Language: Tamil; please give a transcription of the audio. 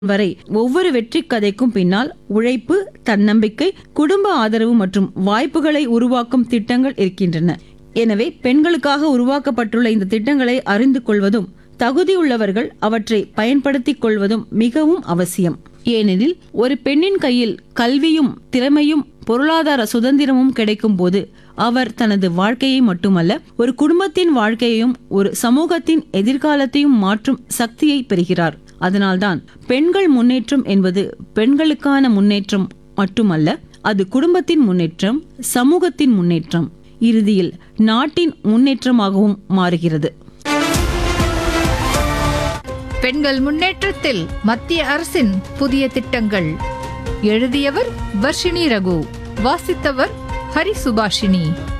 வரை ஒவ்வொரு வெற்றி கதைக்கும் பின்னால் உழைப்பு தன்னம்பிக்கை குடும்ப ஆதரவு மற்றும் வாய்ப்புகளை உருவாக்கும் திட்டங்கள் இருக்கின்றன எனவே பெண்களுக்காக உருவாக்கப்பட்டுள்ள இந்த திட்டங்களை அறிந்து கொள்வதும் தகுதியுள்ளவர்கள் அவற்றை பயன்படுத்திக் கொள்வதும் மிகவும் அவசியம் ஏனெனில் ஒரு பெண்ணின் கையில் கல்வியும் திறமையும் பொருளாதார சுதந்திரமும் கிடைக்கும் போது அவர் தனது வாழ்க்கையை மட்டுமல்ல ஒரு குடும்பத்தின் வாழ்க்கையையும் ஒரு சமூகத்தின் எதிர்காலத்தையும் மாற்றும் சக்தியை பெறுகிறார் அதனால்தான் பெண்கள் முன்னேற்றம் என்பது பெண்களுக்கான முன்னேற்றம் மட்டுமல்ல அது குடும்பத்தின் முன்னேற்றம் சமூகத்தின் முன்னேற்றம் இறுதியில் நாட்டின் முன்னேற்றமாகவும் மாறுகிறது பெண்கள் முன்னேற்றத்தில் மத்திய அரசின் புதிய திட்டங்கள் எழுதியவர் வர்ஷினி ரகு வாசித்தவர் ஹரி சுபாஷினி